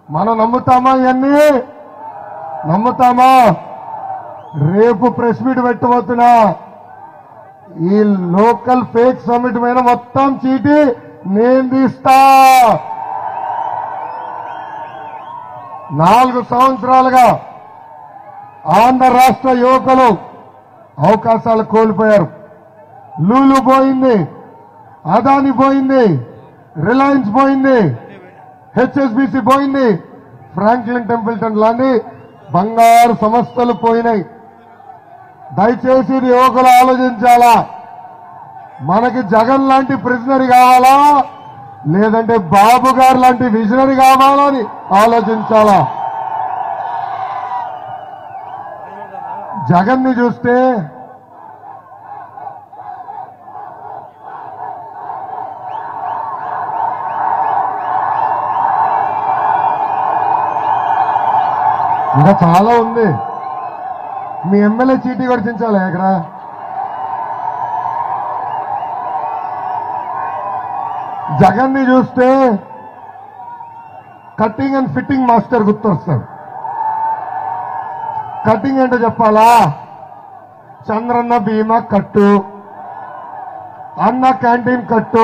మనం నమ్ముతామా ఇవన్నీ నమ్ముతామా రేపు ప్రెస్ మీట్ పెట్టబోతున్నా ఈ లోకల్ ఫేక్ సమిట్ మీద మొత్తం చీటి నేను తీస్తా నాలుగు సంవత్సరాలుగా ఆంధ్ర రాష్ట్ర యువకులు అవకాశాలు కోల్పోయారు లూలు పోయింది అదాని పోయింది రిలయన్స్ పోయింది హెచ్ఎస్బిసి పోయింది ఫ్రాంక్లిన్ టెంపుల్టన్ లాంటి బంగారు సంస్థలు పోయినాయి దయచేసి ఇది యువకులు ఆలోచించాలా మనకి జగన్ లాంటి ప్రిజనరీ కావాలా లేదంటే బాబు గారు లాంటి విజనరీ కావాలా అని ఆలోచించాలా జగన్ ని చూస్తే ఇంకా చాలా ఉంది మీ ఎమ్మెల్యే చీటీ కూడా చించాలి ఇక్కడ జగన్ ని చూస్తే కటింగ్ అండ్ ఫిట్టింగ్ మాస్టర్ గుర్తొస్తాడు కటింగ్ ఏంటో చెప్పాలా చంద్రన్న బీమా కట్టు అన్న క్యాంటీన్ కట్టు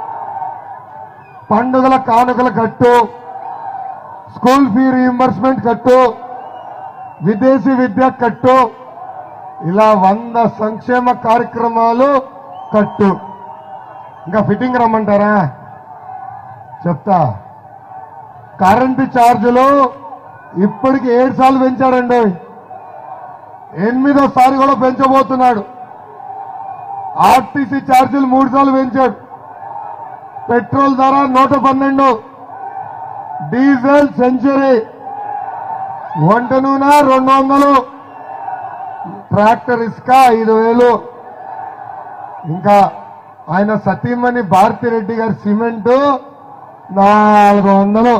పండుగల కానుకల కట్టు స్కూల్ ఫీ రీఎంబర్స్మెంట్ కట్టు విదేశీ విద్య కట్టు ఇలా వంద సంక్షేమ కార్యక్రమాలు కట్టు ఇంకా ఫిట్టింగ్ రమ్మంటారా చెప్తా కరెంటు ఛార్జీలు ఇప్పటికి ఏడు సార్లు పెంచాడండి ఎనిమిదోసారి కూడా పెంచబోతున్నాడు ఆర్టీసీ ఛార్జీలు మూడు సార్లు పెంచాడు పెట్రోల్ ధర నూట పన్నెండు డీజిల్ సెంచరీ వంట నూనె రెండు వందలు ట్రాక్టర్ ఇసుక ఐదు వేలు ఇంకా ఆయన సతీమణి భారతిరెడ్డి గారి సిమెంట్ నాలుగు వందలు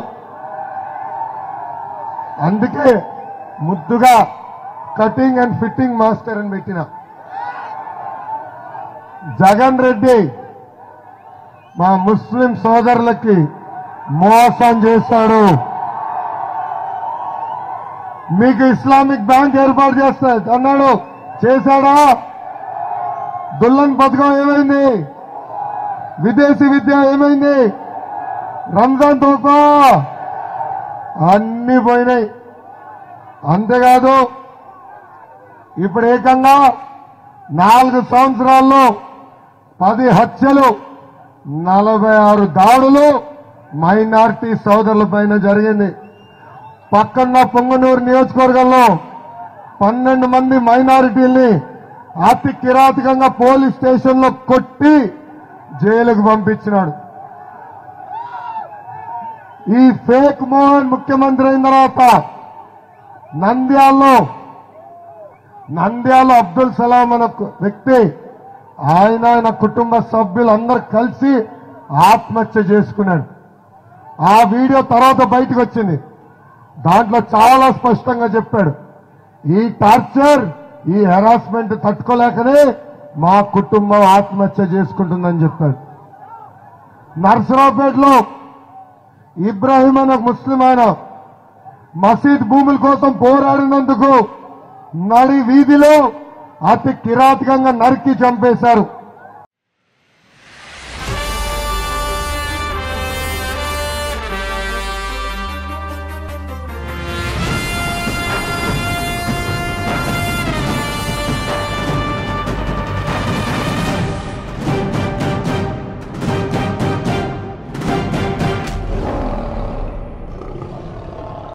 అందుకే ముద్దుగా కటింగ్ అండ్ ఫిట్టింగ్ మాస్టర్ అని పెట్టిన జగన్ రెడ్డి మా ముస్లిం సోదరులకి మోసం చేశాడు మీకు ఇస్లామిక్ బ్యాంక్ ఏర్పాటు చేస్తా అన్నాడు చేశాడా దుల్లన్ పథకం ఏమైంది విదేశీ విద్య ఏమైంది రంజాన్ తోఫా అన్ని పోయినాయి అంతేకాదు ఇప్పుడు ఏకంగా నాలుగు సంవత్సరాల్లో పది హత్యలు నలభై ఆరు దాడులు మైనార్టీ సోదరుల పైన జరిగింది పక్కన్న పొంగనూరు నియోజకవర్గంలో పన్నెండు మంది మైనారిటీల్ని అతి కిరాతకంగా పోలీస్ స్టేషన్లో కొట్టి జైలుకు పంపించినాడు ఈ ఫేక్ మోహన్ ముఖ్యమంత్రి అయిన తర్వాత నంద్యాలలో నంద్యాల అబ్దుల్ సలాం అనే ఒక వ్యక్తి ఆయన ఆయన కుటుంబ సభ్యులు అందరు కలిసి ఆత్మహత్య చేసుకున్నాడు ఆ వీడియో తర్వాత బయటకు వచ్చింది దాంట్లో చాలా స్పష్టంగా చెప్పాడు ఈ టార్చర్ ఈ హెరాస్మెంట్ తట్టుకోలేకనే మా కుటుంబం ఆత్మహత్య చేసుకుంటుందని చెప్పాడు నర్సరావుపేటలో ఇబ్రాహిం అనే ఒక ముస్లిం ఆయన మసీద్ భూముల కోసం పోరాడినందుకు నడి వీధిలో అతి కిరాతకంగా నరికి చంపేశారు